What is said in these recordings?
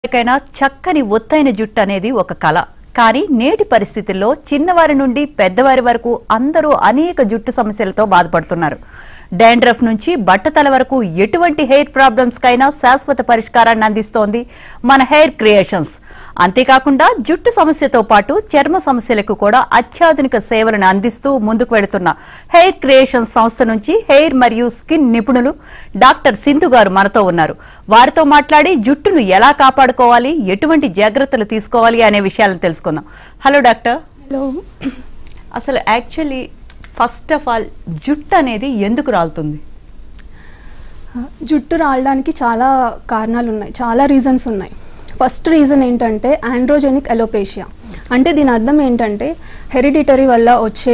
ఎవరికైనా చక్కని ఒత్తైన జుట్టు అనేది ఒక కళ కానీ నేటి పరిస్థితుల్లో చిన్నవారి నుండి పెద్దవారి వరకు అందరూ అనేక జుట్టు సమస్యలతో బాధపడుతున్నారు డాండ్రఫ్ నుంచి బట్టతల వరకు ఎటువంటి హెయిర్ ప్రాబ్లమ్స్ కైనా శాశ్వత పరిష్కారాన్ని అందిస్తోంది మన హెయిర్ క్రియేషన్స్ అంతేకాకుండా జుట్టు సమస్యతో పాటు చర్మ సమస్యలకు కూడా అత్యాధునిక సేవలను అందిస్తూ ముందుకు వెళుతున్న హెయిర్ క్రియేషన్స్ సంస్థ నుంచి హెయిర్ మరియు స్కిన్ నిపుణులు డాక్టర్ సింధు గారు మనతో ఉన్నారు వారితో మాట్లాడి జుట్టును ఎలా కాపాడుకోవాలి ఎటువంటి జాగ్రత్తలు తీసుకోవాలి అనే విషయాలను తెలుసుకుందాం హలో డాక్టర్ హలో అసలు యాక్చువల్లీ ఫస్ట్ ఆఫ్ ఆల్ జుట్టు అనేది ఎందుకు రాలుతుంది జుట్టు రాలడానికి చాలా కారణాలు ఉన్నాయి చాలా రీజన్స్ ఉన్నాయి ఫస్ట్ రీజన్ ఏంటంటే ఆండ్రోజెనిక్ ఎలోపేషియా అంటే దీని అర్థం ఏంటంటే హెరిడిటరీ వల్ల వచ్చే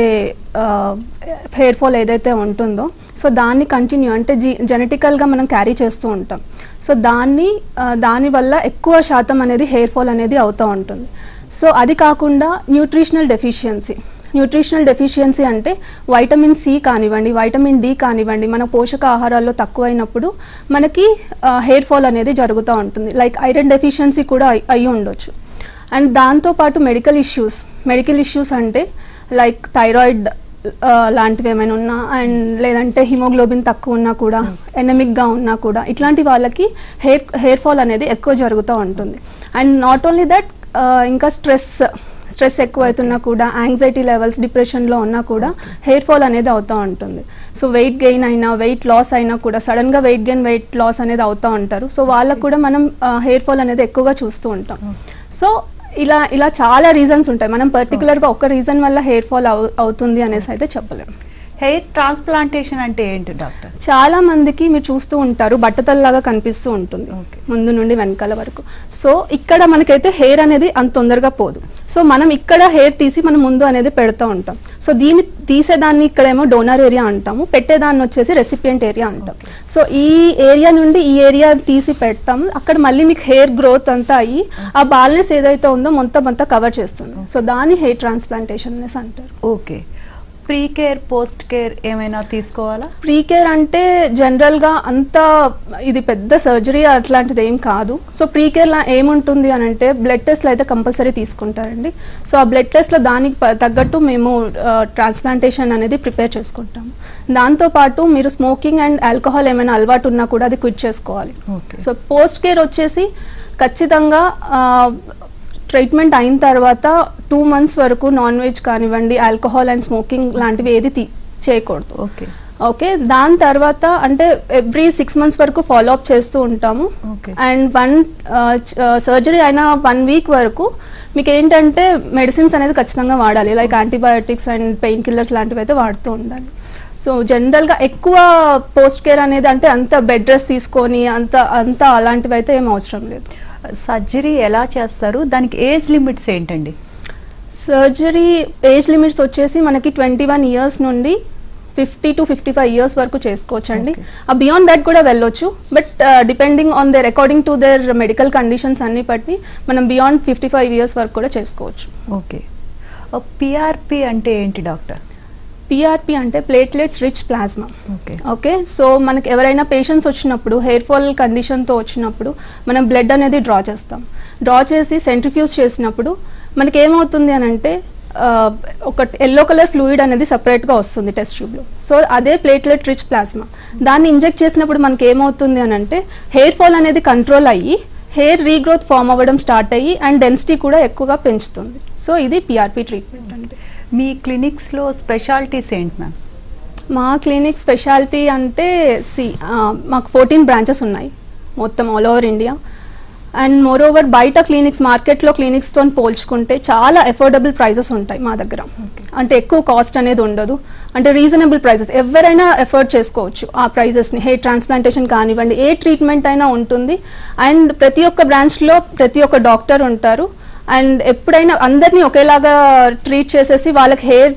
హెయిర్ ఫాల్ ఏదైతే ఉంటుందో సో దాన్ని కంటిన్యూ అంటే జీ జెనెటికల్గా మనం క్యారీ చేస్తూ ఉంటాం సో దాన్ని ఆ, దానివల్ల ఎక్కువ శాతం అనేది హెయిర్ ఫాల్ అనేది అవుతూ ఉంటుంది సో అది కాకుండా న్యూట్రిషనల్ డెఫిషియన్సీ న్యూట్రిషనల్ డెఫిషియన్సీ అంటే వైటమిన్ సి కానివ్వండి వైటమిన్ డి కానివ్వండి మన పోషక ఆహారాల్లో తక్కువైనప్పుడు మనకి హెయిర్ ఫాల్ అనేది జరుగుతూ ఉంటుంది లైక్ ఐరన్ డెఫిషియన్సీ కూడా అయి- అయి ఉండొచ్చు అండ్ దాంతోపాటు మెడికల్ ఇష్యూస్ మెడికల్ ఇష్యూస్ అంటే లైక్ థైరాయిడ్ లాంటివి ఏమైనా ఉన్నా అండ్ లేదంటే హిమోగ్లోబిన్ తక్కువ ఉన్నా కూడా ఎనమిక్గా ఉన్నా కూడా ఇట్లాంటి వాళ్ళకి హెయిర్ హెయిర్ ఫాల్ అనేది ఎక్కువ జరుగుతూ ఉంటుంది అండ్ నాట్ ఓన్లీ దట్ ఇంకా స్ట్రెస్ స్ట్రెస్ ఎక్కువ అవుతున్నా కూడా యాంగ్జైటీ లెవెల్స్ డిప్రెషన్లో ఉన్నా కూడా హెయిర్ ఫాల్ అనేది అవుతూ ఉంటుంది సో వెయిట్ గెయిన్ అయినా వెయిట్ లాస్ అయినా కూడా సడన్గా వెయిట్ గెయిన్ వెయిట్ లాస్ అనేది అవుతూ ఉంటారు సో వాళ్ళకు కూడా మనం హెయిర్ ఫాల్ అనేది ఎక్కువగా చూస్తూ ఉంటాం సో ఇలా ఇలా చాలా రీజన్స్ ఉంటాయి మనం పర్టికులర్గా ఒక రీజన్ వల్ల హెయిర్ ఫాల్ అవు అవుతుంది అనేసి అయితే చెప్పలేము హెయిర్ ట్రాన్స్ప్లాంటేషన్ అంటే ఏంటి డాక్టర్ చాలా మందికి మీరు చూస్తూ ఉంటారు బట్టతల్లాగా కనిపిస్తూ ఉంటుంది Okay. ముందు నుండి వెనకాల వరకు సో ఇక్కడ మనకైతే హెయిర్ అనేది అంత తొందరగా పోదు సో మనం ఇక్కడ హెయిర్ తీసి మనం ముందు అనేది పెడుతూ ఉంటాం సో దీన్ని తీసేదాన్ని ఇక్కడేమో డోనర్ ఏరియా అంటాము పెట్టేదాన్ని వచ్చేసి రెసిపియంట్ ఏరియా అంటాం సో ఈ ఏరియా నుండి ఈ ఏరియా తీసి పెడతాం అక్కడ మళ్ళీ మీకు హెయిర్ గ్రోత్ అంతా అయ్యి ఆ బాల్నెస్ ఏదైతే ఉందో మొత్తం అంతా కవర్ చేస్తుంది సో దాన్ని హెయిర్ ట్రాన్స్ప్లాంటేషన్ అనేసి అంటారు okay pre care post care ఏమైనా తీసుకోవాలా ప్రీ కేర్ అంటే జనరల్గా అంత ఇది పెద్ద సర్జరీ అట్లాంటిది ఏం కాదు సో ప్రీ కేర్లో ఏముంటుంది అని అంటే బ్లడ్ టెస్ట్లు అయితే కంపల్సరీ తీసుకుంటారండి సో ఆ బ్లడ్ టెస్ట్లో దానికి ప- తగ్గట్టు మేము ట్రాన్స్ప్లాంటేషన్ అనేది ప్రిపేర్ చేసుకుంటాము దాంతోపాటు మీరు స్మోకింగ్ అండ్ ఆల్కహాల్ ఏమైనా అలవాటు ఉన్నా కూడా అది క్విట్ చేసుకోవాలి ఓకే సో పోస్ట్ కేర్ వచ్చేసి ఖచ్చితంగా ట్రీట్మెంట్ అయిన తర్వాత టూ మంత్స్ వరకు నాన్ వెజ్ కానివ్వండి ఆల్కహాల్ అండ్ స్మోకింగ్ లాంటివి ఏది తీ- చేయకూడదు ఓకే ఓకే దాని తర్వాత అంటే ఎవ్రీ సిక్స్ మంత్స్ వరకు ఫాలో అప్ చేస్తూ ఉంటాము Okay. అండ్ వన్ సర్జరీ అయిన వన్ వీక్ వరకు మీకు ఏంటంటే మెడిసిన్స్ అనేది ఖచ్చితంగా వాడాలి like antibiotics and painkillers లాంటివి అయితే వాడుతూ ఉండాలి సో జనరల్గా ఎక్కువ పోస్ట్ కేర్ అనేది అంటే అంత బెడ్ రెస్ట్ తీసుకొని అంత అంత అలాంటివి అయితే ఏం అవసరం లేదు సర్జరీ ఎలా చేస్తారు దానికి ఏజ్ లిమిట్స్ ఏంటండి సర్జరీ ఏజ్ లిమిట్స్ వచ్చేసి మనకి ట్వంటీ వన్ ఇయర్స్ నుండి fifty to fifty five years వరకు చేసుకోవచ్చు అండి బియాండ్ దట్ కూడా వెళ్ళొచ్చు but depending on their according to their medical conditions అన్ని బట్టి మనం బియాండ్ ఫిఫ్టీ ఫైవ్ ఇయర్స్ వరకు కూడా చేసుకోవచ్చు ఓకే పిఆర్పి అంటే ఏంటి డాక్టర్ పిఆర్పి అంటే platelets rich plasma okay okay so మనకి ఎవరైనా పేషెంట్స్ వచ్చినప్పుడు హెయిర్ ఫాల్ కండిషన్తో వచ్చినప్పుడు మనం బ్లడ్ అనేది డ్రా చేస్తాం డ్రా చేసి సెంట్రిఫ్యూజ్ చేసినప్పుడు మనకి ఏమవుతుంది అని అంటే ఆ, ఒక ఎల్లో కలర్ ఫ్లూయిడ్ అనేది సపరేట్గా వస్తుంది టెస్ట్ ట్యూబ్లో సో అదే ప్లేట్లెట్ రిచ్ ప్లాస్మా దాన్ని ఇంజెక్ట్ చేసినప్పుడు మనకి ఏమవుతుంది అని అంటే హెయిర్ ఫాల్ అనేది కంట్రోల్ అయ్యి హెయిర్ రీగ్రోత్ ఫామ్ అవ్వడం స్టార్ట్ అయ్యి అండ్ డెన్సిటీ కూడా ఎక్కువగా పెంచుతుంది సో ఇది పిఆర్పి ట్రీట్మెంట్ అంటే మీ క్లినిక్స్లో స్పెషాలిటీస్ ఏంటి మ్యామ్ మా క్లినిక్ స్పెషాలిటీ అంటే సి మాకు ఫోర్టీన్ బ్రాంచెస్ ఉన్నాయి మొత్తం all over India and moreover బయట క్లినిక్స్ మార్కెట్లో క్లినిక్స్తో పోల్చుకుంటే చాలా అఫోర్డబుల్ ప్రైజెస్ ఉంటాయి మా దగ్గర అంటే ఎక్కువ కాస్ట్ అనేది ఉండదు అంటే రీజనబుల్ ప్రైజెస్ ఎవరైనా ఎఫోర్డ్ చేసుకోవచ్చు ఆ ప్రైజెస్ని హెయిర్ ట్రాన్స్ప్లాంటేషన్ కానివ్వండి ఏ ట్రీట్మెంట్ అయినా ఉంటుంది అండ్ ప్రతి ఒక్క బ్రాంచ్లో ప్రతి ఒక్క డాక్టర్ ఉంటారు అండ్ ఎప్పుడైనా అందరినీ ఒకేలాగా ట్రీట్ చేసేసి వాళ్ళకి హెయిర్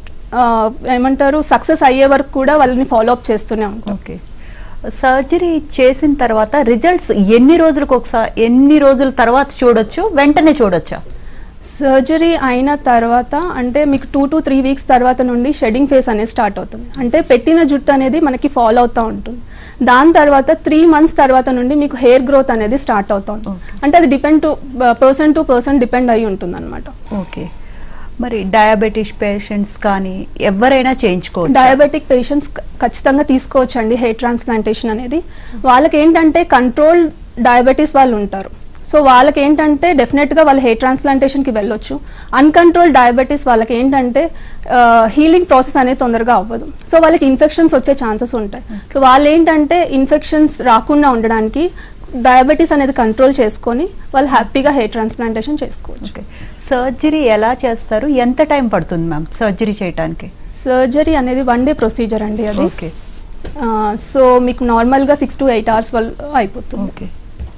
ఏమంటారు సక్సెస్ అయ్యే వరకు కూడా వాళ్ళని ఫాలో అప్ చేస్తూనే ఉంటాం ఓకే సర్జరీ చేసిన తర్వాత రిజల్ట్స్ ఎన్ని రోజులకు ఒకసారి ఎన్ని రోజుల తర్వాత చూడొచ్చు వెంటనే చూడొచ్చా సర్జరీ అయిన తర్వాత అంటే మీకు టూ టు త్రీ వీక్స్ తర్వాత నుండి షెడ్డింగ్ ఫేస్ అనేది స్టార్ట్ అవుతుంది అంటే పెట్టిన జుట్టు అనేది మనకి ఫాలో అవుతూ ఉంటుంది దాని తర్వాత త్రీ మంత్స్ తర్వాత నుండి మీకు హెయిర్ గ్రోత్ అనేది స్టార్ట్ అవుతుంది అంటే అది depend to person to person depend అయి ఉంటుంది అనమాట ఓకే మరి డయాబెటిస్ పేషెంట్స్ కానీ ఎవరైనా చేయించుకోవచ్చు డయాబెటిక్ పేషెంట్స్ ఖచ్చితంగా తీసుకోవచ్చండి హెయిర్ ట్రాన్స్ప్లాంటేషన్ అనేది వాళ్ళకి ఏంటంటే కంట్రోల్ డయాబెటీస్ వాళ్ళు ఉంటారు సో వాళ్ళకి ఏంటంటే డెఫినెట్గా వాళ్ళు హెయిర్ ట్రాన్స్ప్లాంటేషన్కి వెళ్ళొచ్చు అన్కంట్రోల్ డయాబెటీస్ వాళ్ళకి ఏంటంటే హీలింగ్ ప్రాసెస్ అనేది తొందరగా అవ్వదు సో వాళ్ళకి ఇన్ఫెక్షన్స్ వచ్చే ఛాన్సెస్ ఉంటాయి సో వాళ్ళు ఏంటంటే ఇన్ఫెక్షన్స్ రాకుండా ఉండడానికి డయాబెటీస్ అనేది కంట్రోల్ చేసుకొని వాళ్ళు హ్యాపీగా హెయిర్ ట్రాన్స్ప్లాంటేషన్ చేసుకోవచ్చు ఓకే సర్జరీ ఎలా చేస్తారు ఎంత టైం పడుతుంది మ్యామ్ సర్జరీ చేయడానికి సర్జరీ అనేది వన్ డే ప్రొసీజర్ అండి అది ఓకే సో మీకు నార్మల్గా సిక్స్ టు ఎయిట్ అవర్స్ వల్ల అయిపోతుంది ఓకే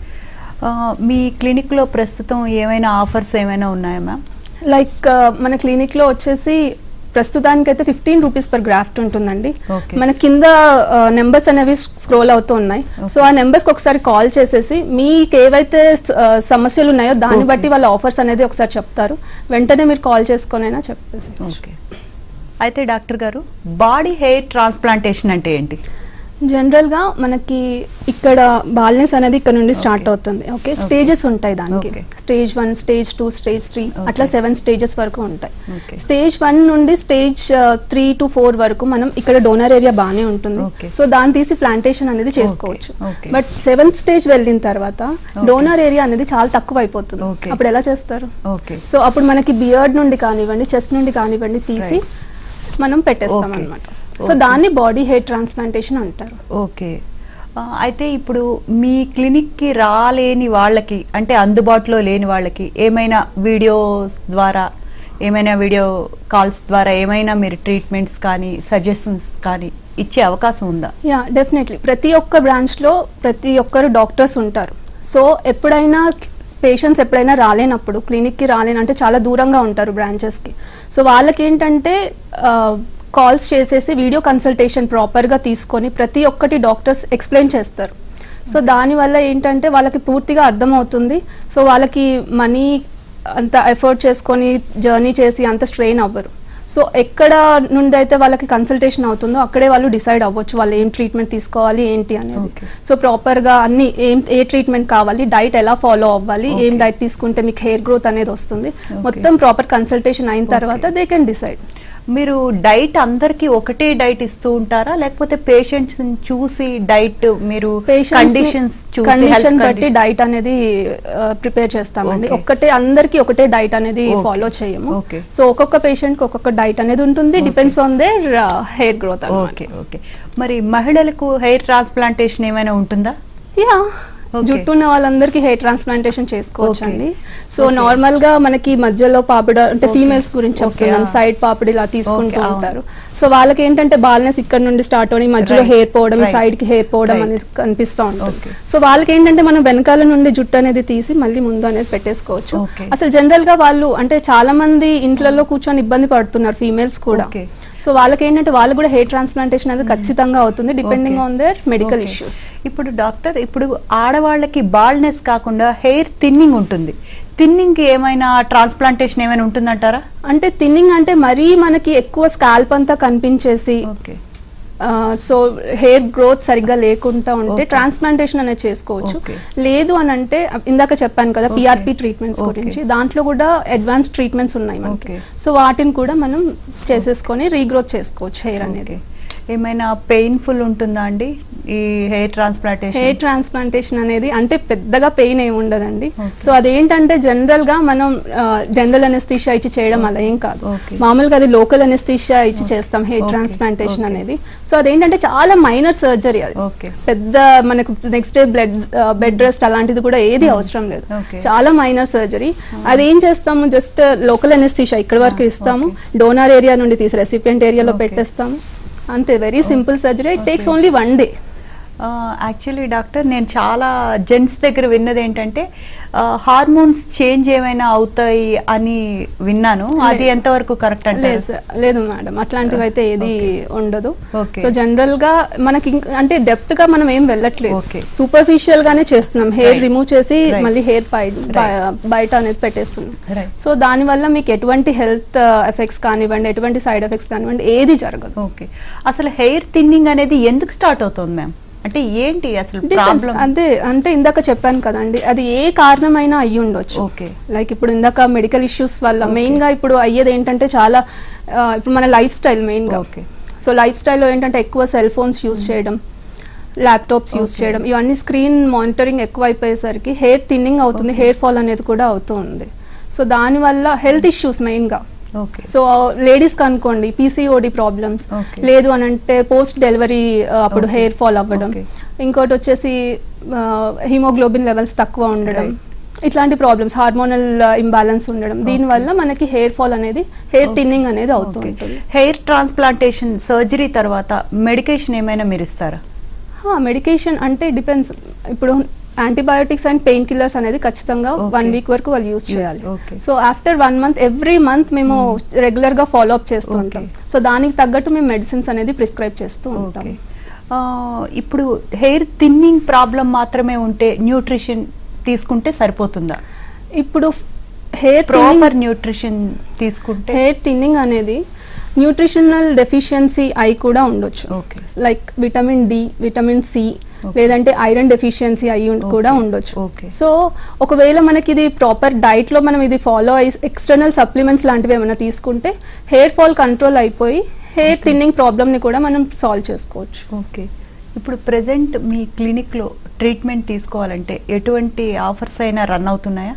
ఆ, మీ క్లినిక్లో ప్రస్తుతం ఏమైనా ఆఫర్స్ ఏమైనా ఉన్నాయా మ్యామ్ లైక్ మన క్లినిక్లో వచ్చేసి ప్రస్తుతానికైతే ఫిఫ్టీన్ రూపీస్ పర్ గ్రాఫ్ట్ ఉంటుందండి Okay. మన కింద నెంబర్స్ అనేవి స్క్రోల్ అవుతూ ఉన్నాయి సో ఆ నెంబర్స్కి ఒకసారి కాల్ చేసేసి మీకు ఏవైతే ఆ, సమస్యలు ఉన్నాయో దాన్ని Okay. బట్టి వాళ్ళ ఆఫర్స్ అనేది ఒకసారి చెప్తారు వెంటనే మీరు కాల్ చేసుకొనైనా చెప్పేసి ఓకే అయితే డాక్టర్ గారు బాడీ హెయిర్ ట్రాన్స్ప్లాంటేషన్ అంటే ఏంటి జనరల్గా మనకి ఇక్కడ బాల్నెస్ అనేది ఇక్కడ నుండి స్టార్ట్ Okay. అవుతుంది ఓకే స్టేజెస్ ఉంటాయి దానికి Okay. Stage one stage two stage three అట్లా సెవెన్ స్టేజెస్ వరకు ఉంటాయి Okay. స్టేజ్ వన్ నుండి స్టేజ్ త్రీ టు ఫోర్ వరకు మనం ఇక్కడ డోనర్ ఏరియా బాగానే ఉంటుంది Okay. సో దాన్ని తీసి ప్లాంటేషన్ అనేది చేసుకోవచ్చు Okay. బట్ సెవెంత్ స్టేజ్ వెళ్ళిన తర్వాత డోనర్ ఏరియా అనేది చాలా తక్కువ అయిపోతుంది Okay. అప్పుడు ఎలా చేస్తారు ఓకే సో అప్పుడు మనకి బియర్డ్ నుండి కానివ్వండి చెస్ట్ నుండి కానివ్వండి తీసి మనం పెట్టేస్తాం Okay. అనమాట సో Okay. దాన్ని బాడీ హెయిర్ ట్రాన్స్ప్లాంటేషన్ అంటారు ఓకే ఆ, అయితే ఇప్పుడు మీ క్లినిక్కి రాలేని వాళ్ళకి అంటే అందుబాటులో లేని వాళ్ళకి ఏమైనా వీడియోస్ ద్వారా ఏమైనా వీడియో కాల్స్ ద్వారా ఏమైనా మీరు ట్రీట్మెంట్స్ కానీ సజెషన్స్ కానీ ఇచ్చే అవకాశం ఉందా యా డెఫినెట్లీ ప్రతి ఒక్క బ్రాంచ్లో ప్రతి ఒక్కరు డాక్టర్స్ ఉంటారు సో ఎప్పుడైనా పేషెంట్స్ ఎప్పుడైనా రాలేనప్పుడు క్లినిక్కి రాలేని అంటే చాలా దూరంగా ఉంటారు బ్రాంచెస్కి సో వాళ్ళకి ఏంటంటే కాల్స్ చేసేసి వీడియో కన్సల్టేషన్ ప్రాపర్గా తీసుకొని ప్రతి ఒక్కటి డాక్టర్స్ ఎక్స్ప్లెయిన్ చేస్తారు సో దానివల్ల ఏంటంటే వాళ్ళకి పూర్తిగా అర్థమవుతుంది సో వాళ్ళకి మనీ అంత ఎఫర్ట్ చేసుకొని జర్నీ చేసి అంత స్ట్రెయిన్ అవ్వరు సో ఎక్కడ నుండి అయితే వాళ్ళకి కన్సల్టేషన్ అవుతుందో అక్కడే వాళ్ళు డిసైడ్ అవ్వచ్చు వాళ్ళు ఏం ట్రీట్మెంట్ తీసుకోవాలి ఏంటి అనేది Okay. సో ప్రాపర్గా అన్ని ఏం ఏ ట్రీట్మెంట్ కావాలి డైట్ ఎలా ఫాలో అవ్వాలి ఏం Okay. డైట్ తీసుకుంటే మీకు హెయిర్ గ్రోత్ అనేది వస్తుంది Okay. మొత్తం ప్రాపర్ కన్సల్టేషన్ అయిన తర్వాత దే కెన్ డిసైడ్ మీరు డైట్ అందరికి ఒకటే డైట్ ఇస్తూ ఉంటారా లేకపోతే పేషెంట్స్ చూసి డైట్ మీరు కండిషన్స్ చూసి కండిషన్ health బట్టి condition- డైట్ అనేది ప్రిపేర్ చేస్తామండి Okay. ఒక్కటే అందరికి ఒకటే డైట్ అనేది Okay. ఫాలో చేయము Okay. సో ఒక్కొక్క పేషెంట్ కి ఒక్కొక్క డైట్ అనేది ఉంటుంది depends on their hair growth okay okay మరి మహిళలకు హెయిర్ ట్రాన్స్ప్లాంటేషన్ ఏమైనా ఉంటుందా యా Okay. జుట్టు ఉన్న వాళ్ళందరికీ హెయిర్ ట్రాన్స్ప్లాంటేషన్ చేసుకోవచ్చు Okay. అండి సో Okay. నార్మల్ గా మనకి మధ్యలో పాపిడ అంటే Okay. ఫీమేల్స్ గురించి Okay, చెప్తున్నాను ah. సైడ్ పాపిడి ఇలా తీసుకుంటూ Okay, అవును. ఉంటారు సో వాళ్ళకి ఏంటంటే బాల్నెస్ ఇక్కడ నుండి స్టార్ట్ అవుని మధ్యలో Right. హెయిర్ పోవడం Right. సైడ్ కి హెయిర్ పోవడం Right. అనేది కనిపిస్తూ ఉంటుంది Okay. సో వాళ్ళకి ఏంటంటే మనం వెనకాల నుండి జుట్టు అనేది తీసి మళ్ళీ ముందు అనేది పెట్టేసుకోవచ్చు Okay. అసలు జనరల్ గా వాళ్ళు అంటే చాలా మంది ఇంట్లలో కూర్చొని ఇబ్బంది పడుతున్నారు ఫీమేల్స్ కూడా Okay. సో వాళ్ళకి ఏంటంటే వాళ్ళకి కూడా హెయిర్ ట్రాన్స్ప్లాంటేషన్ అనేది ఖచ్చితంగా అవుతుంది depending Okay. On their medical Okay. Issues ఇప్పుడు డాక్టర్ ఇప్పుడు ఆడవాళ్ళకి బాల్నెస్ కాకుండా హెయిర్ థిన్నింగ్ ఉంటుంది థిన్నింగ్ ఏమైనా ట్రాన్స్ప్లాంటేషన్ ఏమైనా ఉంటుందంటారా అంటే థిన్నింగ్ అంటే మరీ మనకి ఎక్కువ స్కాల్ప్ అంతా కనిపించేసి ఓకే సో హెయిర్ గ్రోత్ సరిగ్గా లేకుండా ఉంటే Okay. ట్రాన్స్ప్లాంటేషన్ అనేది చేసుకోవచ్చు Okay. లేదు అని అంటే ఇందాక చెప్పాను కదా Okay. PRP treatments Okay. గురించి దాంట్లో కూడా అడ్వాన్స్ ట్రీట్మెంట్స్ ఉన్నాయి మనకి Okay. సో వాటిని కూడా మనం చేసేసుకొని రీగ్రోత్ చేసుకోవచ్చు హెయిర్ అనేది ఓకే ఏమైనా పెయిన్ఫుల్ ఉంటుందా అండి ఈ హెయిర్ ట్రాన్స్ప్లాంటేషన్ హెయిర్ ట్రాన్స్ప్లాంటేషన్ అనేది అంటే పెద్దగా పెయిన్ ఏమి ఉండదండి Okay. సో అదేంటంటే జనరల్ గా మనం జనరల్ అనెస్థీషియా ఇచ్చి చేయడం అలా ఏం కాదు Okay. మామూలుగా అది లోకల్ అనెస్థీషియా ఇచ్చి చేస్తాం హెయిర్ Okay. Transplantation Okay. అనేది సో అదేంటంటే చాలా మైనర్ సర్జరీ అది ఓకే పెద్ద మనకు next day blood bed rest అలాంటిది కూడా ఏది అవసరం లేదు Okay. చాలా మైనర్ సర్జరీ అది ఏం చేస్తాము జస్ట్ లోకల్ అనెస్థీషియా ఇక్కడ వరకు Ah, ఇస్తాము okay. డోనార్ ఏరియా నుండి తీసి రెసిపియంట్ ఏరియాలో Okay. పెట్టేస్తాము అంతే very simple surgery it takes Okay. Only one day actually doctor నేను చాలా జెంట్స్ దగ్గర విన్నది ఏంటంటే హార్మోన్స్ చేంజ్ ఏమైనా అవుతాయి అని విన్నాను అది ఎంతవరకు కరెక్ట్ అంటే లేదు సార్, లేదు మేడం అట్లాంటివి అయితే ఏది ఉండదు Okay. సో జనరల్ గా మనకి ఇంక- అంటే డెప్త్ గా మనం ఏం వెళ్ళట్లేదు Okay. సూపర్ఫిషియల్ గానే చేస్తున్నాం హెయిర్ Right. రిమూవ్ చేసి Right. మళ్ళీ హెయిర్ బయట Right. బయట అనేది పెట్టేస్తున్నాం Right. సో దానివల్ల మీకు ఎటువంటి హెల్త్ ఎఫెక్ట్స్ కానివ్వండి ఎటువంటి సైడ్ ఎఫెక్ట్స్ కానివ్వండి ఏది జరగదు ఓకే అసలు హెయిర్ థిన్నింగ్ అనేది ఎందుకు స్టార్ట్ అవుతుంది మ్యామ్ అంటే ఏంటి అసలు Depends. ప్రాబ్లం అంతే అంటే ఇందాక చెప్పాను కదండి అది ఏ కారణమైనా అయ్యి ఉండొచ్చు Okay. లైక్ ఇప్పుడు ఇందాక మెడికల్ ఇష్యూస్ వల్ల మెయిన్ గా ఇప్పుడు అయ్యేది ఏంటంటే చాలా ఆ, ఇప్పుడు మన లైఫ్ స్టైల్ మెయిన్ గా Okay. సో లైఫ్ స్టైల్లో ఏంటంటే ఎక్కువ సెల్ ఫోన్స్ యూస్ చేయడం ల్యాప్టాప్స్ యూస్ Okay. చేయడం ఇవన్నీ స్క్రీన్ మానిటరింగ్ ఎక్కువ అయిపోయేసరికి హెయిర్ థిన్నింగ్ అవుతుంది హెయిర్ ఫాల్ అనేది కూడా అవుతూ ఉంది సో దానివల్ల హెల్త్ ఇష్యూస్ మెయిన్గా ఓకే సో లేడీస్ అనుకోండి పీసీఓడి ప్రాబ్లమ్స్ Okay. లేదు అని అంటే పోస్ట్ డెలివరీ అప్పుడు Okay. హెయిర్ ఫాల్ అవ్వడం Okay. ఇంకోటి వచ్చేసి హిమోగ్లోబిన్ లెవెల్స్ తక్కువ ఉండడం ఇట్లాంటి ప్రాబ్లమ్స్ హార్మోనల్ ఇంబ్యాలెన్స్ ఉండడం దీనివల్ల మనకి హెయిర్ ఫాల్ అనేది హెయిర్ థిన్నింగ్ అనేది అవుతూ ఉంటుంది హెయిర్ ట్రాన్స్ప్లాంటేషన్ సర్జరీ తర్వాత మెడికేషన్ ఏమైనా మీరు ఇస్తారా మెడికేషన్ అంటే డిపెండ్స్ ఇప్పుడు యాంటీబయోటిక్స్ అండ్ పెయిన్ కిల్లర్స్ అనేది ఖచ్చితంగా Okay. వన్ వీక్ వరకు వాళ్ళు యూస్ Use, చేయాలి okay. So after one month every month మేము రెగ్యులర్ గా ఫాలో అప్ చేస్తూ ఉంటాం Okay. సో దానికి తగ్గట్టు మేము మెడిసిన్స్ అనేది ప్రిస్క్రైబ్ చేస్తూ ఉంటాం ఓకే ఆ, ఇప్పుడు హెయిర్ థిన్నింగ్ ప్రాబ్లం మాత్రమే ఉంటే న్యూట్రిషన్ తీసుకుంటే సరిపోతుందా ఇప్పుడు హెయిర్ ప్రాపర్ న్యూట్రిషన్ తీసుకుంటే హెయిర్ థిన్నింగ్ అనేది న్యూట్రిషనల్ డెఫిషియన్సీ అయి కూడా ఉండొచ్చు Okay. Like vitamin D vitamin C Okay. లేదంటే ఐరన్ డెఫిషియన్సీ అయి ఉం- కూడా Okay. ఉండొచ్చు Okay. సో ఒకవేళ మనకి ఇది ప్రాపర్ డైట్ లో మనం ఇది ఫాలో అయ్యి ఎక్స్టర్నల్ సప్లిమెంట్స్ లాంటివి ఏమైనా తీసుకుంటే హెయిర్ ఫాల్ కంట్రోల్ అయిపోయి హెయిర్ థిన్నింగ్ ప్రాబ్లమ్ ని కూడా మనం సాల్వ్ చేసుకోవచ్చు ఓకే ఇప్పుడు ప్రెసెంట్ మీ క్లినిక్లో ట్రీట్మెంట్ తీసుకోవాలంటే ఎటువంటి ఆఫర్స్ అయినా రన్ అవుతున్నాయా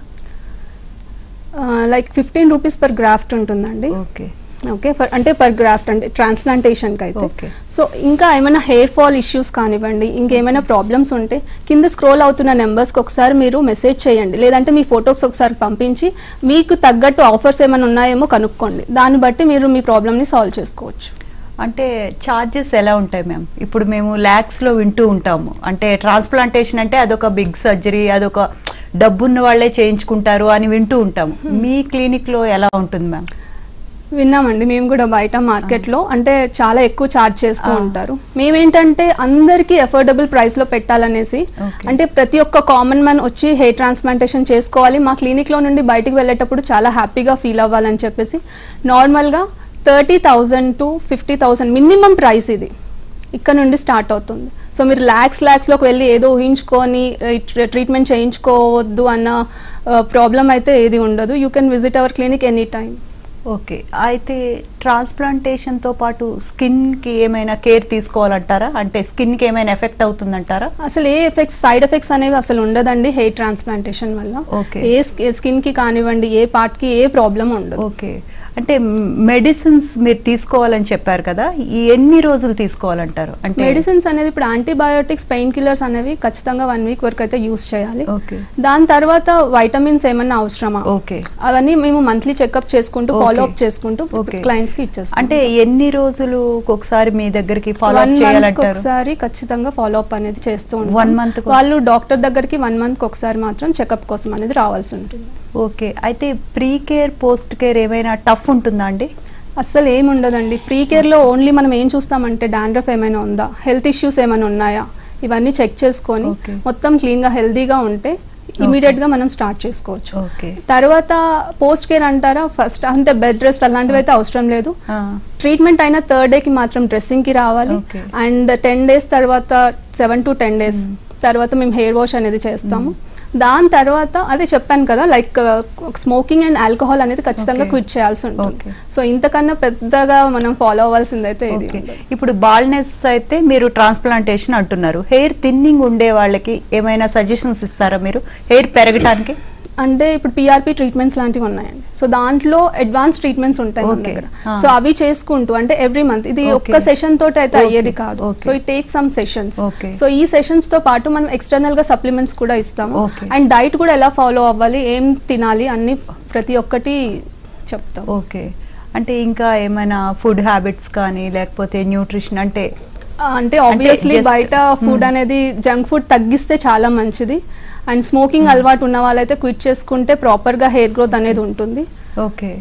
like fifteen rupees per graft ఉంటుందండి ఓకే ఓకే ఫర్ అంటే పర్ గ్రాఫ్ట్ అంటే ట్రాన్స్ప్లాంటేషన్కి అయితే Okay. సో ఇంకా ఏమైనా హెయిర్ ఫాల్ ఇష్యూస్ కానివ్వండి ఇంకేమైనా ప్రాబ్లమ్స్ ఉంటే కింద స్క్రోల్ అవుతున్న నెంబర్స్కి ఒకసారి మీరు మెసేజ్ చేయండి లేదంటే మీ ఫొటోస్ ఒకసారి పంపించి మీకు తగ్గట్టు ఆఫర్స్ ఏమైనా ఉన్నాయేమో కనుక్కోండి దాన్ని బట్టి మీరు మీ ప్రాబ్లమ్ని సాల్వ్ చేసుకోవచ్చు అంటే ఛార్జెస్ ఎలా ఉంటాయి మ్యామ్ ఇప్పుడు మేము ల్యాక్స్లో వింటూ ఉంటాము అంటే ట్రాన్స్ప్లాంటేషన్ అంటే అదొక బిగ్ సర్జరీ అదొక డబ్బున్న వాళ్ళే చేయించుకుంటారు అని వింటూ ఉంటాము మీ క్లినిక్లో ఎలా ఉంటుంది మ్యామ్ విన్నామండి మేము కూడా బయట మార్కెట్లో అంటే చాలా ఎక్కువ ఛార్జ్ చేస్తూ ఆ. ఉంటారు మేమేంటంటే అందరికీ అఫోర్డబుల్ ప్రైస్లో పెట్టాలనేసి Okay. అంటే ప్రతి ఒక్క కామన్ మ్యాన్ వచ్చి హెయిర్ ట్రాన్స్ప్లాంటేషన్ చేసుకోవాలి మా క్లినిక్లో నుండి బయటికి వెళ్ళేటప్పుడు చాలా హ్యాపీగా ఫీల్ అవ్వాలని చెప్పేసి నార్మల్గా thirty thousand to fifty thousand minimum price ఇది ఇక్కడ నుండి స్టార్ట్ అవుతుంది సో మీరు ల్యాక్స్ ల్యాక్స్లోకి వెళ్ళి ఏదో ఊహించుకొని ట్రీట్మెంట్ చేయించుకోవద్దు అన్న ప్రాబ్లం అయితే ఏది ఉండదు you can visit our clinic any time okay అయితే ట్రాన్స్ప్లాంటేషన్తో పాటు స్కిన్కి ఏమైనా కేర్ తీసుకోవాలంటారా అంటే స్కిన్కి ఏమైనా ఎఫెక్ట్ అవుతుందంటారా అసలు ఏ ఎఫెక్ట్స్ సైడ్ ఎఫెక్ట్స్ అనేవి అసలు ఉండదండి హెయిర్ ట్రాన్స్ప్లాంటేషన్ వల్ల Okay. ఏ స్కిన్ కి కానివ్వండి ఏ పార్ట్ కి ఏ ప్రాబ్లం ఉండదు ఓకే అంటే మెడిసిన్స్ మీరు తీసుకోవాలని చెప్పారు కదా ఈ ఎన్ని రోజులు తీసుకోవాలంటారు అంటే మెడిసిన్స్ అనేది ఇప్పుడు యాంటీబయోటిక్స్ పెయిన్ కిల్లర్స్ అనేవి ఖచ్చితంగా వన్ వీక్ వరకు అయితే యూస్ చేయాలి ఓకే దాని తర్వాత వైటమిన్స్ ఏమన్నా అవసరమా ఓకే అవన్నీ మేము మంత్లీ చెకప్ చేసుకుంటూ Okay. ఫాలో అప్ చేసుకుంటూ Okay. క్లయింట్స్ కి ఇచ్చేస్తాం అంటే ఎన్ని రోజులు ఒకసారి మీ దగ్గరికి ఫాలో వన్ అప్ మంత్ చేయాలంటారు ఒకసారి ఖచ్చితంగా ఫాలో అప్ అనేది చేస్తూ ఉంటాం One month కు- వాళ్ళు డాక్టర్ దగ్గరికి వన్ మంత్ ఒకసారి మాత్రం చెకప్ కోసం అనేది రావాల్సి ఉంటుంది ఓకే అయితే ప్రీ కేర్ పోస్ట్ కేర్ ఏమైనా టఫ్ ఉంటుందా అండి అస్సలు ఏమి ఉండదండి ప్రీ కేర్లో ఓన్లీ మనం ఏం చూస్తామంటే డాండ్రఫ్ ఏమైనా ఉందా హెల్త్ ఇష్యూస్ ఏమైనా ఉన్నాయా ఇవన్నీ చెక్ చేసుకొని Okay. మొత్తం క్లీన్గా హెల్తీగా ఉంటే ఇమీడియట్గా మనం స్టార్ట్ చేసుకోవచ్చు ఓకే తర్వాత పోస్ట్ కేర్ అంటారా ఫస్ట్ అంటే బెడ్ రెస్ట్ అలాంటివి అయితే అవసరం లేదు ఆ, ట్రీట్మెంట్ అయిన థర్డ్ డేకి మాత్రం డ్రెస్సింగ్కి రావాలి Okay. అండ్ టెన్ డేస్ తర్వాత సెవెన్ టు టెన్ డేస్ తర్వాత మేము హెయిర్ వాష్ అనేది చేస్తాము దాని తర్వాత అదే చెప్పాను కదా లైక్ స్మోకింగ్ అండ్ ఆల్కహాల్ అనేది ఖచ్చితంగా Okay. క్విట్ చేయాల్సి ఉంటుంది Okay. సో ఇంతకన్నా పెద్దగా మనం ఫాలో అవ్వాల్సిందైతే ఇది ఓకే ఉండదు. ఇప్పుడు బాల్నెస్ అయితే మీరు ట్రాన్స్ప్లాంటేషన్ అంటున్నారు హెయిర్ థిన్నింగ్ ఉండే వాళ్ళకి ఏమైనా సజెషన్స్ ఇస్తారా మీరు హెయిర్ పెరగటానికి అంటే ఇప్పుడు పిఆర్పి ట్రీట్మెంట్స్ లాంటివి ఉన్నాయండి సో దాంట్లో అడ్వాన్స్ ట్రీట్మెంట్స్ ఉంటాయి మన Okay. దగ్గర Ah. సో అవి చేసుకుంటూ అంటే ఎవ్రీ మంత్ ఇది Okay. ఒక్క సెషన్ తోటి అయితే Okay. అయ్యేది కాదు Okay. So it take some sessions Okay. సో ఈ సెషన్స్ తో పాటు మనం ఎక్స్టర్నల్ గా సప్లిమెంట్స్ కూడా ఇస్తాము Okay. అండ్ డైట్ కూడా ఎలా ఫాలో అవ్వాలి ఏం తినాలి అన్ని ప్రతి ఒక్కటి చెప్తాం ఓకే అంటే ఇంకా ఏమైనా ఫుడ్ హ్యాబిట్స్ కానీ లేకపోతే న్యూట్రిషన్ అంటే అంటే ఆబ్వియస్లీ just- బయట ఫుడ్ అనేది జంక్ ఫుడ్ తగ్గిస్తే చాలా మంచిది అండ్ స్మోకింగ్ అలవాటు ఉన్న వాళ్ళైతే క్విట్ చేసుకుంటే ప్రాపర్గా హెయిర్ గ్రోత్ అనేది ఉంటుంది ఓకే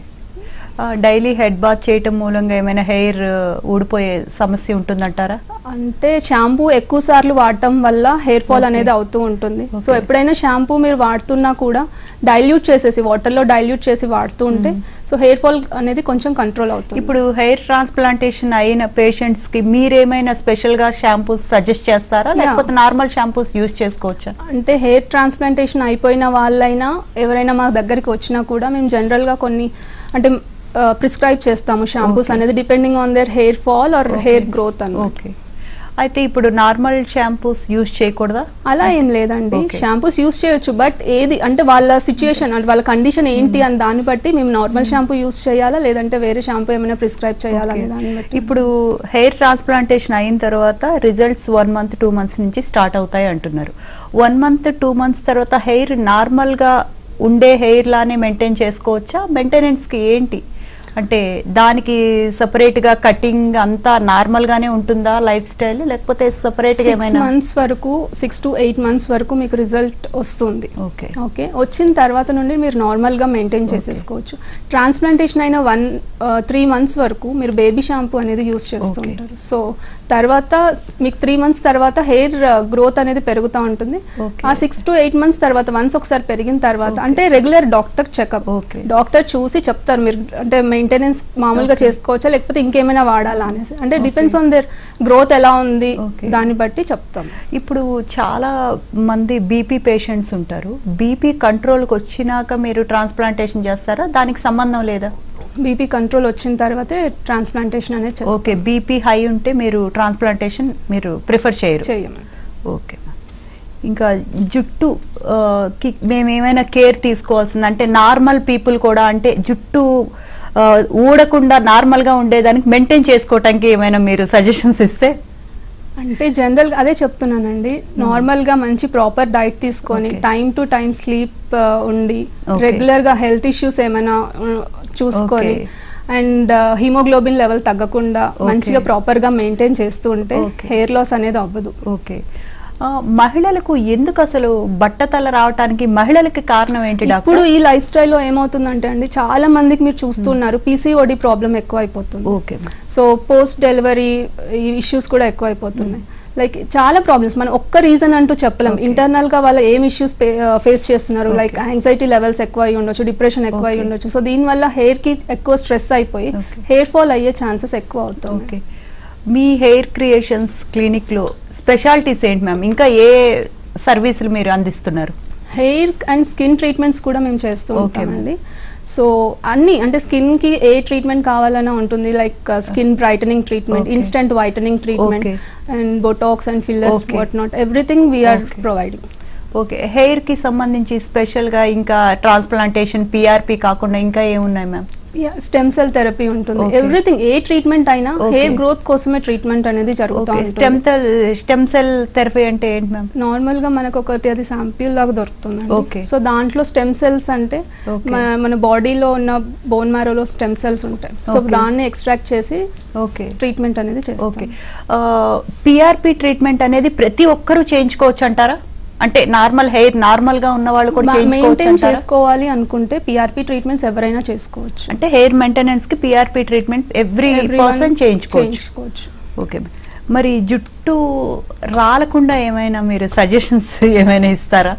డైలీ హెడ్ బాత్ చేయటం మూలంగా ఏమైనా హెయిర్ ఊడిపోయే సమస్య ఉంటుందంటారా అంటే షాంపూ ఎక్కువ సార్లు వాడటం వల్ల హెయిర్ ఫాల్ Okay. అనేది అవుతూ ఉంటుంది సో Okay. ఎప్పుడైనా షాంపూ మీరు వాడుతున్నా కూడా డైల్యూట్ చేసేసి వాటర్లో డైల్యూట్ చేసి వాడుతూ ఉంటే సో హెయిర్ ఫాల్ అనేది కొంచెం కంట్రోల్ అవుతుంది ఇప్పుడు హెయిర్ ట్రాన్స్ప్లాంటేషన్ అయిన పేషెంట్స్ కి మీరేమైనా స్పెషల్ గా షాంపూస్ సజెస్ట్ చేస్తారా Yeah. లేకపోతే నార్మల్ షాంపూస్ యూజ్ చేసుకోవచ్చా అంటే హెయిర్ ట్రాన్స్ప్లాంటేషన్ అయిపోయిన వాళ్ళైనా ఎవరైనా మా దగ్గరికి వచ్చినా కూడా మేము జనరల్గా కొన్ని అంటే ప్రిస్క్రైబ్ చేస్తాము షాంపూస్ Okay. అనేది depending on their hair fall or Okay. Hair growth అని ఓకే అయితే ఇప్పుడు నార్మల్ షాంపూస్ యూజ్ చేయకూడదా అలా ఏం లేదండి Okay. షాంపూస్ యూస్ చేయొచ్చు బట్ ఏది అంటే వాళ్ళ సిచ్యుయేషన్ అంటే వాళ్ళ కండిషన్ ఏంటి అని దాన్ని బట్టి మేము నార్మల్ షాంపూ యూస్ చేయాలా లేదంటే వేరే షాంపూ ఏమైనా ప్రిస్క్రైబ్ చేయాలా అనే దాన్ని బట్టి ఇప్పుడు హెయిర్ ట్రాన్స్ప్లాంటేషన్ అయిన తర్వాత results one month two months నుంచి స్టార్ట్ అవుతాయి అంటున్నారు వన్ మంత్ టూ మంత్స్ తర్వాత హెయిర్ నార్మల్గా ఉండే హెయిర్ లానే మెయింటైన్ చేసుకోవచ్చా మెయింటెనెన్స్కి ఏంటి అంటే దానికి సపరేట్గా కటింగ్ అంతా నార్మల్గానే ఉంటుందా లైఫ్ స్టైల్ లేకపోతే సపరేట్గా సిక్స్ ఏమైనా మంత్స్ వరకు సిక్స్ టు ఎయిట్ మంత్స్ వరకు మీకు రిజల్ట్ వస్తుంది ఓకే ఓకే వచ్చిన తర్వాత నుండి మీరు నార్మల్గా మెయింటైన్ చేసేసుకోవచ్చు ట్రాన్స్ప్లాంటేషన్ అయిన వన్ త్రీ మంత్స్ వరకు మీరు బేబీ షాంపూ అనేది యూస్ చేస్తూ Okay. ఉంటారు సో తర్వాత మీకు త్రీ మంత్స్ తర్వాత హెయిర్ గ్రోత్ అనేది పెరుగుతూ ఉంటుంది Okay. ఆ సిక్స్ టు ఎయిట్ మంత్స్ తర్వాత వన్స్ ఒకసారి పెరిగిన తర్వాత Okay. అంటే regular doctor checkup Okay. Doctor చూసి చెప్తారు మీరు అంటే మెయింటెనెన్స్ మామూలుగా Okay. చేసుకోవచ్చా లేకపోతే ఇంకేమైనా వాడాలా అనేసి అంటే డిపెండ్స్ ఆన్ దేర్ గ్రోత్ ఎలా ఉంది Okay. దాన్ని బట్టి చెప్తాం ఇప్పుడు చాలా మంది బీపీ పేషెంట్స్ ఉంటారు బీపీ కంట్రోల్కి వచ్చినాక మీరు ట్రాన్స్ప్లాంటేషన్ చేస్తారా దానికి సంబంధం లేదా బీపీ కంట్రోల్ వచ్చిన తర్వాతే ట్రాన్స్ప్లాంటేషన్ అనేది చేస్తాం ఓకే బీపీ హై ఉంటే మీరు ట్రాన్స్ప్లాంటేషన్ మీరు ప్రిఫర్ చేయరు చేయము ఓకే ఇంకా జుట్టు ఆ, కి మేము ఏమైనా కేర్ తీసుకోవాల్సింది అంటే నార్మల్ పీపుల్ కూడా అంటే జుట్టు ఆ, ఊడకుండా నార్మల్గా ఉండేదానికి మెయింటైన్ చేసుకోవటానికి ఏమైనా మీరు సజెషన్స్ ఇస్తే అంటే జనరల్ అదే చెప్తున్నానండి నార్మల్ గా మంచి ప్రాపర్ డైట్ తీసుకొని Okay. Time to time sleep ఉండి Okay. రెగ్యులర్ గా హెల్త్ ఇష్యూస్ ఏమైనా uh, చూసుకొని Okay. అండ్ హిమోగ్లోబిన్ లెవెల్ తగ్గకుండా Okay. మంచిగా ప్రాపర్ గా మెయింటైన్ చేస్తూ ఉంటే Okay. హెయిర్ లాస్ అనేది అవ్వదు ఓకే ఆ, మహిళలకు ఎందుకు అసలు బట్టతల రావటానికి మహిళలకి కారణం ఏంటి ఇప్పుడు డాక్టర్ ఈ లైఫ్ స్టైల్లో ఏమవుతుందంటే అండి చాలా మందికి మీరు చూస్తున్నారు పీసీఓడి ప్రాబ్లం ఎక్కువ అయిపోతుంది ఓకే సో పోస్ట్ డెలివరీ ఈ ఇష్యూస్ కూడా ఎక్కువైపోతున్నాయి లైక్ చాలా ప్రాబ్లమ్స్ మనం ఒక్క రీజన్ అంటూ చెప్పలేం Okay. ఇంటర్నల్ గా వాళ్ళ ఏం ఇష్యూస్ ఫేస్ చేస్తున్నారు లైక్ Okay. యాంగ్జైటీ లెవెల్స్ ఎక్కువ అయి ఉండొచ్చు డిప్రెషన్ ఎక్కువ అయి Okay. ఉండొచ్చు సో దీనివల్ల హెయిర్ కి ఎక్కువ స్ట్రెస్ అయిపోయి Okay. హెయిర్ ఫాల్ అయ్యే ఛాన్సెస్ ఎక్కువ అవుతుంది ఓకే మీ హెయిర్ క్రియేషన్స్ క్లినిక్లో స్పెషాలిటీస్ ఏంటి మ్యామ్ ఇంకా ఏ సర్వీసులు మీరు అందిస్తున్నారు హెయిర్ అండ్ స్కిన్ ట్రీట్మెంట్స్ కూడా మేము చేస్తూ Okay, ఉంటామండి సో అన్ని అంటే స్కిన్ కి ఏ ట్రీట్మెంట్ కావాలన్నా ఉంటుంది like skin brightening treatment Okay. Instant whitening treatment Okay. And botox and fillers Okay. What not everything we're Okay. Providing okay హెయిర్కి సంబంధించి స్పెషల్గా ఇంకా ట్రాన్స్ప్లాంటేషన్ పిఆర్పి కాకుండా ఇంకా ఏమున్నాయి మ్యామ్ స్టెమ్ సెల్ థెరపీ ఉంటుంది Okay. ఎవ్రీథింగ్ ఏ ట్రీట్మెంట్ అయినా Okay. హెయిర్ గ్రోత్ కోసమే ట్రీట్మెంట్ అనేది జరుగుతూ ఓకే స్టెమ్ ఉంటుంది సెల్ స్టెమ్ సెల్ థెరపీ అంటే ఏంటి మ్యామ్ నార్మల్ గా మనకు ఒకటి అది శాంపిల్ లాగా దొరుకుతుందండి Okay. సో దాంట్లో స్టెమ్ సెల్స్ అంటే Okay. మన మన బాడీలో ఉన్న బోన్ మ్యారోలో స్టెమ్ సెల్స్ ఉంటాయి సో Okay. దాన్ని ఎక్స్ట్రాక్ట్ చేసి ఓకే ట్రీట్మెంట్ అనేది ఓకే చేస్తాం పిఆర్పి ట్రీట్మెంట్ అనేది ప్రతి ఒక్కరూ చేయించుకోవచ్చు అంటారా అంటే నార్మల్ హెయిర్ నార్మల్ గా ఉన్న వాళ్ళు కూడా చేయించుకోవచ్చు మెయింటైన్ అంటారా చేసుకోవాలి అనుకుంటే పిఆర్పి ట్రీట్మెంట్స్ ఎవరైనా చేసుకోవచ్చు అంటే హెయిర్ మెయింటెనెన్స్ కి PRP treatment every Everyone person చేయించుకోవచ్చు చేయించుకోవచ్చు ఓకే మరి జుట్టు రాలకుండా ఏమైనా మీరు సజెషన్స్ ఏమైనా ఇస్తారా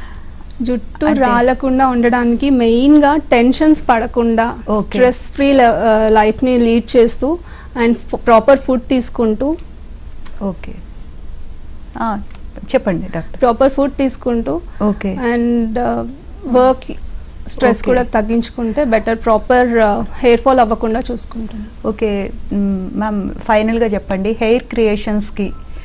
జుట్టు అంటే- రాలకుండా ఉండడానికి మెయిన్ గా టెన్షన్స్ పడకుండా Okay. స్ట్రెస్ ఫ్రీ లైఫ్ ని లీడ్ చేస్తూ అండ్ ప్రాపర్ ఫుడ్ తీసుకుంటూ ఓకే ఆ, చెప్పండి డాక్టర్ ప్రాపర్ ఫుడ్ తీసుకుంటూ okay and work stress Okay. కూడా తగ్గించుకుంటే బెటర్ ప్రాపర్ హెయిర్ ఫాల్ అవ్వకుండా చూసుకుంటాం ఓకే మ్, మ్యామ్ ఫైనల్గా చెప్పండి హెయిర్ క్రియేషన్స్కి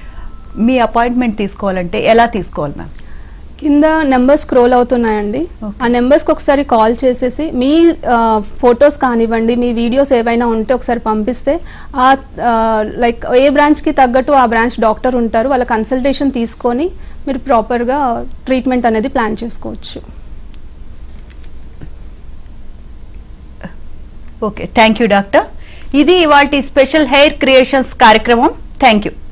మీ అపాయింట్మెంట్ తీసుకోవాలంటే ఎలా తీసుకోవాలి మ్యామ్ కింద నెంబర్స్ స్క్రోల్ అవుతున్నాయండి Okay. ఆ నెంబర్స్కి ఒకసారి కాల్ చేసేసి మీ ఫొటోస్ కానివ్వండి మీ వీడియోస్ ఏవైనా ఉంటే ఒకసారి పంపిస్తే ఆ లైక్ ఏ బ్రాంచ్కి తగ్గట్టు ఆ బ్రాంచ్ డాక్టర్ ఉంటారు వాళ్ళ కన్సల్టేషన్ తీసుకొని మీరు ప్రాపర్గా ట్రీట్మెంట్ అనేది ప్లాన్ చేసుకోవచ్చు ఓకే థ్యాంక్ యూ డాక్టర్ ఇది ఇవాళ స్పెషల్ హెయిర్ క్రియేషన్స్ కార్యక్రమం థ్యాంక్ యూ